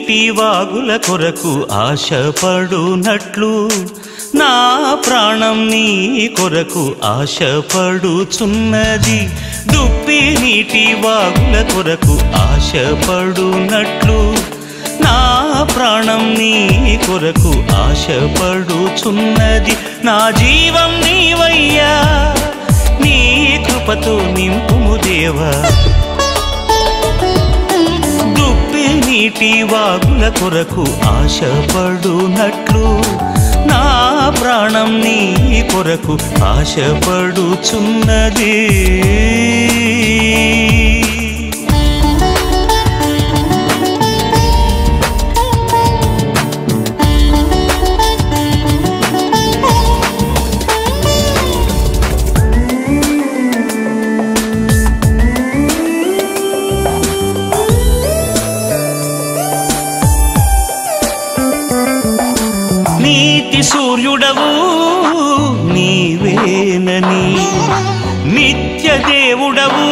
నీటి వాగుల కొరకు ఆశపడునట్లు నా ప్రాణం నీ కొరకు ఆశపడుచున్నది దుప్పి నీటి వాగుల కొరకు ఆశపడునట్లు నా ప్రాణం నీ కొరకు ఆశపడుచున్నది నా జీవం నీవయ్యా నీ కృపతో నింపుము దేవా దుప్పి నీటి వాగుల కొరకు ఆశపడునట్లు నా ప్రాణం నీ కొరకు ఆశపడుచున్నది నీతి సూర్యుడవు నీవేనని నిత్య దేవుడవు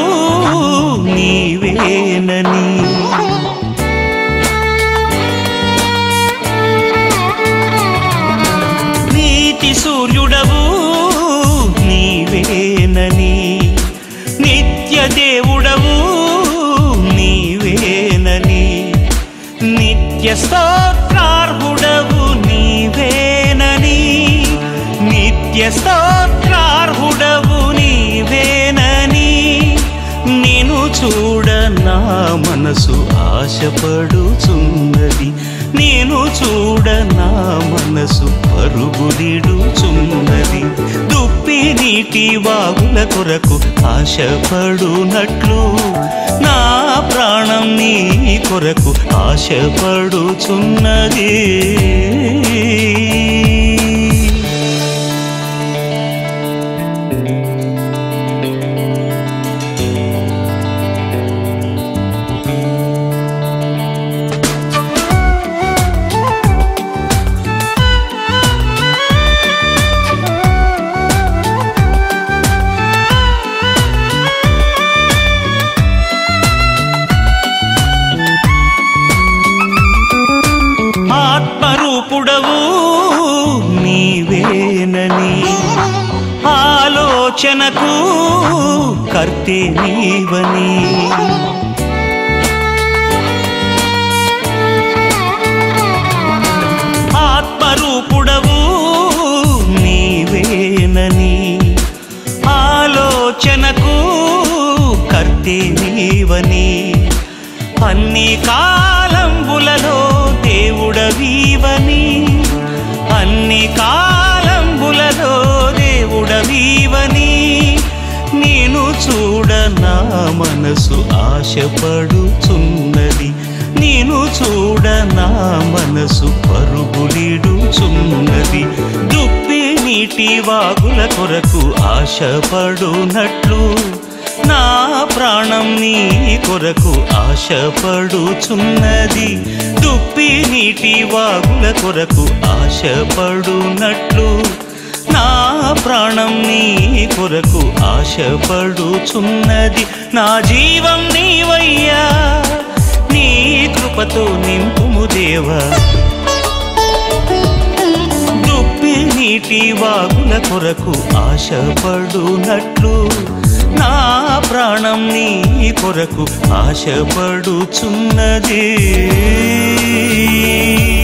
నీవేనని నీతి సూర్యుడవు నీవేనని నిత్య దేవుడవు నీవేనని నిత్య స్తోత్రార్హుడవు నీవేనని నిత్య స్తోత్రార్హుడవు నీవేనని నేను చూడ నా మనసు ఆశపడుచున్నది నేను చూడ నా మనసు పరుగులిడుచున్నది దుప్పి నీటి వాగుల కొరకు ఆశపడునట్లు నా ప్రాణం నీ కొరకు ఆశపడుచున్నది ఆత్మరూపుడవు నీవేనని ఆలోచనకు కర్తే నీవని ఆత్మరూపుడవు నీవేనని ఆలోచనకు కర్తే నీవని అన్ని కాలంబులలో దేవుడవీవని అన్ని కాలంబులలో దేవుడవీవని నేను చూడ నా మనసు ఆశపడుచున్నది నేను చూడ నా మనసు పరుగులిడుచున్నది దుప్పి నీటి వాగుల కొరకు ఆశపడునట్లు నా ప్రాణం నీ కొరకు ఆశపడుచున్నది దుప్పి నీటి వాగుల కొరకు ఆశపడునట్లు నా ప్రాణం నీ కొరకు ఆశపడుచున్నది నా జీవం నీవయ్యా నీ కృపతో నింపుము దేవా దుప్పి నీటి వాగుల కొరకు ఆశపడునట్లు నా ప్రాణం నీ కొరకు ఆశపడుచున్నది